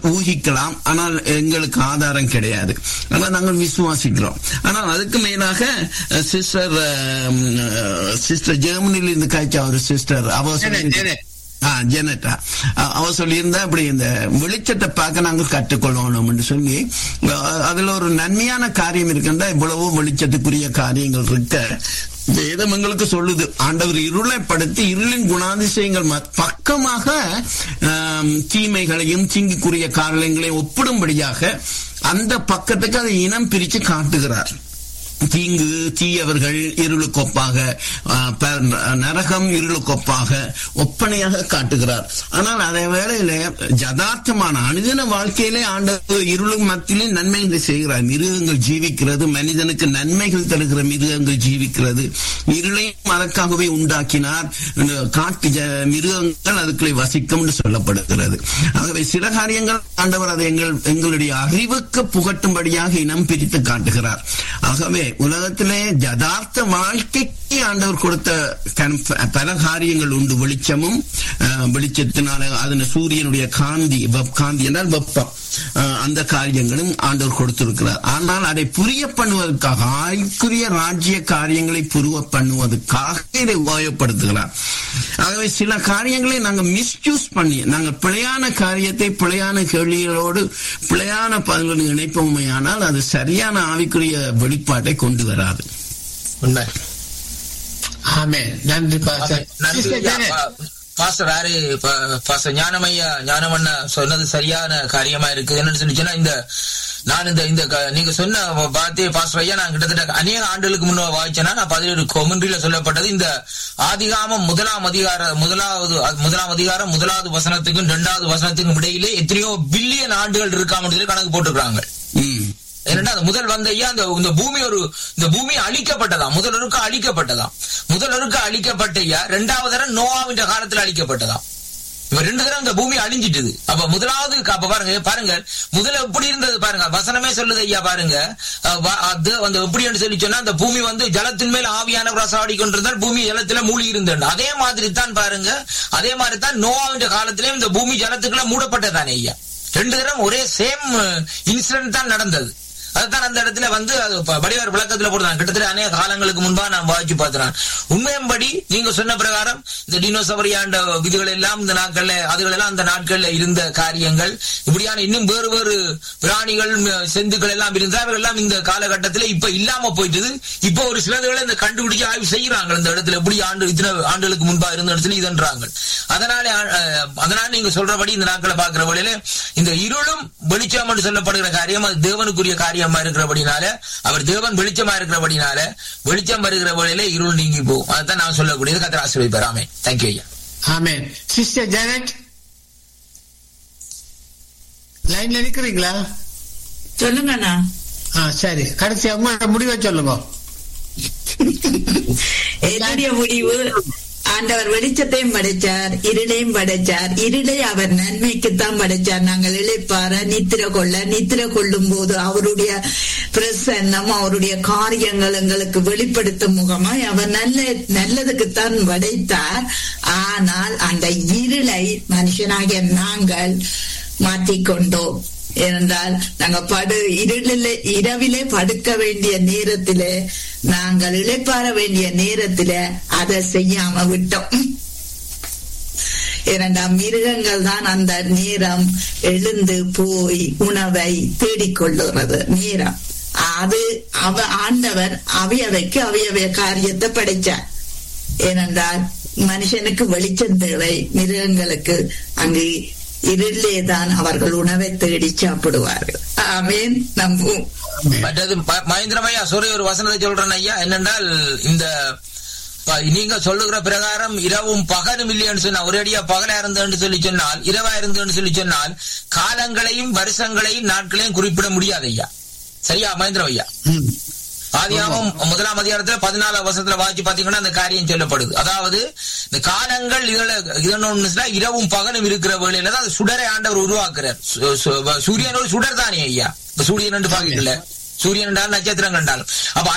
ஊகிக்கலாம் ஆனால் எங்களுக்கு ஆதாரம் கிடையாது ஆனால் நாங்கள் விசுவாசிக்கிறோம் ஆனால் அதுக்கு மேலாக சிஸ்டர் சிஸ்டர் ஜெர்மனியில் இருந்து காய்ச்ச ஒரு சிஸ்டர் அவ சொல்லி- ஆ, ஜெனட்டா அ- அவ சொல்லியிருந்தா இப்படி இந்த வெளிச்சத்தை பார்க்க நாங்கள் கற்றுக்கொள்ளணும்னு சொல்லி அ- அதுல ஒரு நன்மையான காரியம் இருக்குன்னா இவ்வளவோ வெளிச்சத்துக்குரிய காரியங்கள் இருக்க வேதம் எங்களுக்கு சொல்லுது ஆண்டவர் இருளை படுத்தி இருளின் குணாதிசயங்கள் ம- பக்கமாக ஆம், தீமைகளையும் தீங்குக்குரிய காரியங்களையும் ஒப்பிடும்படியாக அந்த பக்கத்துக்கு அதை இனம் பிரித்து காட்டுகிறார் தீங்கு தீயவர்கள் இருளுக்கொப்பாக ஆ, ப- நரகம் இருளுக்கொப்பாக ஒப்பனையாக காட்டுகிறார் ஆனால் அதே வேளையில யதார்த்தமான அனுதின வாழ்க்கையிலே ஆண்டவர் இருளும் மத்தியிலே நன்மைகளை செய்கிறார் மிருகங்கள் ஜீவிக்கிறது மனிதனுக்கு நன்மைகள் தருகிற மிருகங்கள் ஜீவிக்கிறது இருளையும் அதற்காகவே உண்டாக்கினார் இந்த காட்டு ஜ- மிருகங்கள் அதுக்குள்ளே வசிக்கும் என்று சொல்லப்படுகிறது ஆகவே சில காரியங்கள் ஆண்டவர் அதை எங்கள் எங்களுடைய அறிவுக்கு புகட்டும்படியாக இனம் பிரித்து காட்டுகிறார் ஆகவே உலகத்திலே யதார்த்த வாழ்க்கைக்கு ஆண்டவர் கொடுத்த கண்- பல காரியங்கள் உண்டு வெளிச்சமும் அஹ், வெளிச்சத்தினால அதன சூரியனுடைய காந்தி வெப் காந்தி என்றால் வெப்பம் அஹ், அந்த காரியங்களும் ஆண்டவர் கொடுத்திருக்கிறார் ஆனால் அதை புரிய பண்ணுவதற்காக ஆய்க்குரிய ராஜ்ய காரியங்களை புரிய பண்ணுவதற்காக இதை உபயோகப்படுத்துகிறார் ஆகவே சில காரியங்களை நாங்கள் மிஸ்யூஸ் பண்ணி நாங்கள் பிழையான காரியத்தை பிழையான கேள்விகளோடு பிழையான பதில்களை இணைப்போமையானால் அது சரியான ஆவிக்குரிய வெளிப்பாட்டை கொண்டு வராது உண்மை ஆமென் நன்றி பாஸ்டர் நன்றி சிஸ்டர் ஐயா. ஜெனட் பா- பாஸ்டர் ஆரு பா- பாஸ்டர் ஞானமையா ஞானமண்ணா சொன்னது சரியான காரியமா இருக்கு என்னன்னு சொல்லி சொன்னா இந்த நான் இந்த இந்த க- நீங்க சொன்ன வார்த்தையை பாஸ்டர் ஐயா நான் கிட்டத்தட்ட அநேக ஆண்டுகளுக்கு முன்ன வாய்ச்சேன்னா நான் பதினேழு கொமன்றில சொல்லப்பட்டது இந்த ஆதிகாமம் முதலாம் அதிகார முதலாவது அது முதலாம் அதிகாரம் முதலாவது வசனத்துக்கும் இரண்டாவது வசனத்துக்கும் இடையிலே எத்தனையோ பில்லியன் ஆண்டுகள் இருக்காம சொல்லி கணக்கு போட்டிருக்காங்க ம். ஏன்னா அந்த முதல் வந்த ஐயா அந்த இந்த பூமி ஒரு இந்த பூமி அழிக்கப்பட்டதாம் முதலொருக்க அழிக்கப்பட்டதாம் முதலொருக்க அழிக்கப்பட்ட ஐயா ரெண்டாவது தரம் நோவாவின் காலத்துல அழிக்கப்பட்டதாம் இப்ப ரெண்டு தரம் இந்த பூமி அழிஞ்சிட்டுது அப்ப முதலாவது அப்ப பாருங்க பாருங்க முதல்ல எப்படி இருந்தது பாருங்க வசனமே சொல்லுது ஐயா பாருங்க அஹ் வ- அது அந்த எப்படின்னு சொல்லி சொன்னா அந்த பூமி வந்து ஜலத்தின் மேல் ஆவியான ஆடி கொண்டிருந்தால் பூமி ஜலத்துல மூழ்கி இருந்தது அதே மாதிரி தான் பாருங்க அதே மாதிரி தான் நோவாவின் காலத்திலேயும் இந்த பூமி ஜலத்துக்குள்ள மூடப்பட்டதானே ஐயா ரெண்டு தரம் ஒரே சேம் இன்சிடென்ட் தான் நடந்தது அதுதான் அந்த இடத்துல வந்து அது ப- வடிவார் விளக்கத்துல போடுறாங்க கிட்டத்தட்ட அநேக காலங்களுக்கு முன்பா நான் வாய்ச்சி பார்க்கிறேன் உண்மையம்படி நீங்க சொன்ன பிரகாரம் இந்த டினோசவரியாண்ட விதிகள் எல்லாம் இந்த நாட்கள்ல அதுகள் எல்லாம் அந்த நாட்கள்ல இருந்த காரியங்கள் இப்படியான இன்னும் வேறு வேறு பிராணிகள் ம- செந்துக்கள் எல்லாம் இருந்தா அவைகள் எல்லாம் இந்த காலகட்டத்துல இப்ப இல்லாம போயிட்டது இப்ப ஒரு சிலதுகளை இந்த கண்டுபிடிக்க ஆய்வு செய்யறாங்க இந்த இடத்துல எப்படி ஆண்டு இத்தனை ஆண்டுகளுக்கு முன்பா இருந்த இடத்துல இதன்றாங்க அதனால அஹ், அதனால நீங்க சொல்றபடி இந்த நாட்களை பாக்குற வழியில இந்த இருளும் வெளிச்சம் என்று சொல்லப்படுகிற காரியம் அது தேவனுக்குரிய காரியமா இருக்கிறபடினால அவர் தேவன் வெளிச்சமா இருக்கிறபடினால வெளிச்சம் வருகிற வழியில இருள் நீங்கி போகும் அதுதான் நான் சொல்லக்கூடியது கத்திர ஆசிரியர் ஆமே தேங்க்யூ ஐயா ஆமென் சிஸ்டர் ஜெனட் லைன்ல நிக்கிறீங்களா சொல்லுங்கண்ணா ஆ சரி கடைசி உங்களோட முடிவை சொல்லுங்க என்னுடைய முடிவு ஆண்டவர் வெளிச்சத்தையும் படைச்சார் இருளையும் படைச்சார் இருளை அவர் நன்மைக்குத்தான் படைச்சார் நாங்கள் இழைப்பார நித்திர கொள்ள நித்திர கொள்ளும் போது அவருடைய பிரசன்னம் அவருடைய காரியங்கள் எங்களுக்கு வெளிப்படுத்தும் முகமாய் அவர் நல்ல நல்லதுக்குத்தான் படைத்தார் ஆனால் அந்த இருளை மனுஷனாகிய நாங்கள் மாற்றிக்கொண்டோம் ஏனென்றால் நாங்க படு இருளிலே இரவிலே படுக்க வேண்டிய நேரத்திலே நாங்கள் இளைப்பாற வேண்டிய நேரத்திலே அதை செய்யாம விட்டோம் இரண்டாம் மிருகங்கள் தான் அந்த நேரம் எழுந்து போய் உணவை தேடிக்கொள்ளுகிறது நேரம் அது அவ ஆண்டவர் அவையவைக்கு அவையவைய காரியத்தை படைச்சார் ஏனென்றால் மனுஷனுக்கு வெளிச்சம் தேவை மிருகங்களுக்கு அங்கு இருளே தான் அவர்கள் உணவை தேடி சாப்பிடுவார்கள் ஆமேன் நம்பும் மற்றது ம- மகேந்திரம் ஐயா sorry ஒரு வசனத்தை சொல்றேன் ஐயா என்னென்றால் இந்த ப- நீங்க சொல்லுகிற பிரகாரம் இரவும் பகலும் இல்லைன்னு சொன்னா ஒரேடியா பகலா இருந்ததுன்னு சொல்லி சொன்னால் இரவா இருந்ததுன்னு சொல்லி சொன்னால் காலங்களையும் வருஷங்களையும் நாட்களையும் குறிப்பிட முடியாது ஐயா சரியா மகேந்திரம் ஐயா ம். ஆதியாகமம் முதலாம் அதிகாரத்துல பதினாலாம் வருஷத்துல வாசி பாத்தீங்கன்னா அந்த காரியம் சொல்லப்படுது அதாவது இந்த காலங்கள் இதுல இதனொன்னு இரவும் பகலும் இருக்கிற வேளையில தான் அந்த சுடரை ஆண்டவர் உருவாக்குறார் சு- சு- சூரியன் ஒரு சுடர் தானே ஐயா இப்ப சூரியன் என்று பாக்கல சூரியன் என்றால் நட்சத்திரம் கண்டாலும் அப்ப